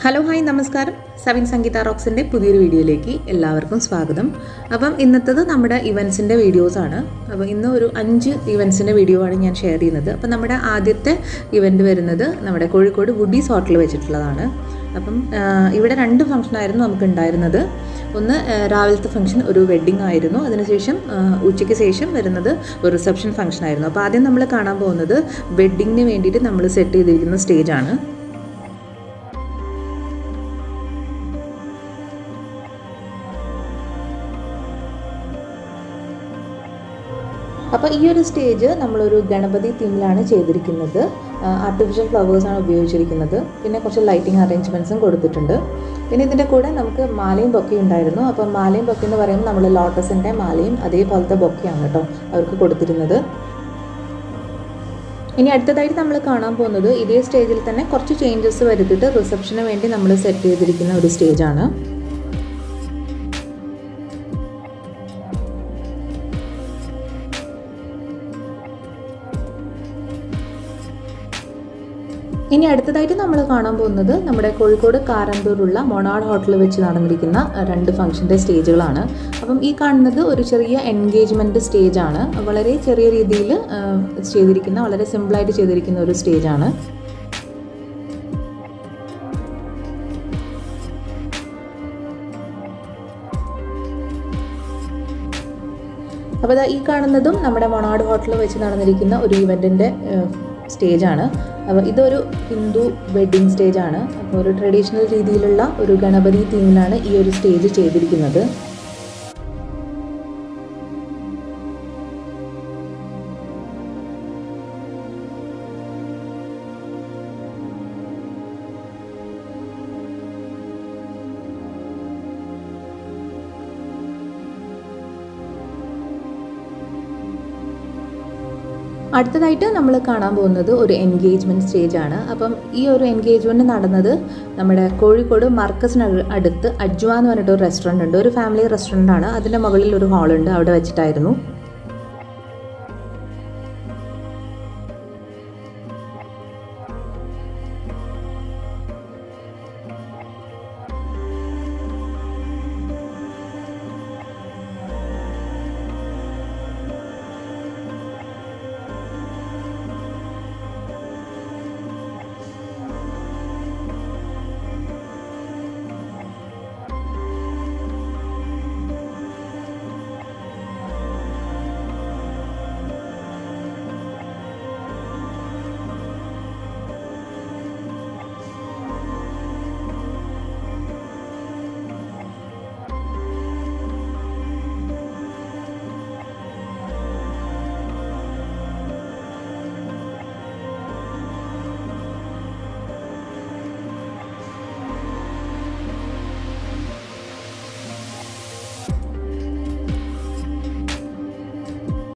hello hi നമസ്കാരം സവിൻ സംഗീത റോക്സിൻ്റെ പുതിയൊരു വീഡിയോയിലേക്ക് എല്ലാവർക്കും സ്വാഗതം അപ്പം ഇന്നത്തത് നമ്മുടെ ഇവൻസിൻ്റെ വീഡിയോസാണ് അപ്പോൾ ഇന്ന് ഒരു അഞ്ച് ഇവൻസിൻ്റെ വീഡിയോ ആണ് ഞാൻ ഷെയർ ചെയ്യുന്നത് അപ്പം നമ്മുടെ ആദ്യത്തെ ഇവൻറ്റ് വരുന്നത് നമ്മുടെ കോഴിക്കോട് വുഡീസ് ഹോട്ടൽ വെച്ചിട്ടുള്ളതാണ് അപ്പം ആ, ഇവിടെ രണ്ട് ഫംഗ്ഷനായിരുന്നു നമുക്ക് ഉണ്ടായിരുന്നത് ഒന്ന് ആ, രാവിലത്തെ ഫംഗ്ഷൻ ഒരു വെഡ്ഡിംഗ് ആയിരുന്നു അതിനുശേഷം ആ, ഉച്ചയ്ക്ക് ശേഷം വരുന്നത് ഒരു റിസപ്ഷൻ ഫംഗ്ഷൻ ആയിരുന്നു അപ്പോൾ ആദ്യം നമ്മൾ കാണാൻ പോകുന്നത് വെഡ്ഡിങ്ങിന് വേണ്ടിയിട്ട് നമ്മൾ സെറ്റ് ചെയ്തിരിക്കുന്ന സ്റ്റേജാണ് അപ്പോൾ ഈ ഒരു സ്റ്റേജ് നമ്മളൊരു ഗണപതി തീമിലാണ് ചെയ്തിരിക്കുന്നത് ആർട്ടിഫിഷ്യൽ ഫ്ലവേഴ്സാണ് ഉപയോഗിച്ചിരിക്കുന്നത് പിന്നെ കുറച്ച് ലൈറ്റിംഗ് അറേഞ്ച്മെൻറ്റ്സും കൊടുത്തിട്ടുണ്ട് പിന്നെ ഇതിൻ്റെ കൂടെ നമുക്ക് മാലയും ബൊക്കെ ഉണ്ടായിരുന്നു അപ്പം മാലയും ബൊക്കെ എന്ന് പറയുമ്പോൾ നമ്മൾ ലോട്ടസിൻ്റെ മാലയും അതേപോലത്തെ ബൊക്കെയാണ് കേട്ടോ അവർക്ക് കൊടുത്തിരുന്നത് ഇനി അടുത്തതായിട്ട് നമ്മൾ കാണാൻ പോകുന്നത് ഇതേ സ്റ്റേജിൽ തന്നെ കുറച്ച് ചേഞ്ചസ് വരുത്തിയിട്ട് റിസപ്ഷന് വേണ്ടി നമ്മൾ സെറ്റ് ചെയ്തിരിക്കുന്ന ഒരു സ്റ്റേജാണ് ഇനി അടുത്തതായിട്ട് നമ്മൾ കാണാൻ പോകുന്നത് നമ്മുടെ കോഴിക്കോട് കാരന്തൂരുള്ള മൊണാഡ് ഹോട്ടലിൽ വെച്ച് നടന്നിരിക്കുന്ന രണ്ട് ഫംഗ്ഷൻ്റെ സ്റ്റേജുകളാണ് അപ്പം ഈ കാണുന്നത് ഒരു ചെറിയ എൻഗേജ്മെൻറ്റ് സ്റ്റേജാണ് വളരെ ചെറിയ രീതിയിൽ ചെയ്തിരിക്കുന്ന വളരെ സിമ്പിളായിട്ട് ചെയ്തിരിക്കുന്ന ഒരു സ്റ്റേജാണ് അപ്പോൾ ദാ ഈ കാണുന്നതും നമ്മുടെ മൊണാഡ് ഹോട്ടലിൽ വെച്ച് നടന്നിരിക്കുന്ന ഒരു ഇവൻറ്റിൻ്റെ സ്റ്റേജാണ് അപ്പോൾ ഇതൊരു ഹിന്ദു വെഡ്ഡിങ് സ്റ്റേജാണ് അപ്പോൾ ഒരു ട്രഡീഷണൽ രീതിയിലുള്ള ഒരു ഗണപതി തീമിലാണ് ഈ ഒരു സ്റ്റേജ് ചെയ്തിരിക്കുന്നത് അടുത്തതായിട്ട് നമ്മൾ കാണാൻ പോകുന്നത് ഒരു എൻഗേജ്മെൻറ്റ് സ്റ്റേജാണ് അപ്പം ഈ ഒരു എൻഗേജ്മെൻറ്റ് നടന്നത് നമ്മുടെ കോഴിക്കോട് മർക്കസിന് അടുത്ത് അജ്വ എന്ന് പറഞ്ഞിട്ട് ഒരു റെസ്റ്റോറൻ്റ് ഉണ്ട് ഒരു ഫാമിലി റെസ്റ്റോറൻ്റ് ആണ് അതിൻ്റെ മുകളിൽ ഒരു ഹാളുണ്ട് അവിടെ വെച്ചിട്ടായിരുന്നു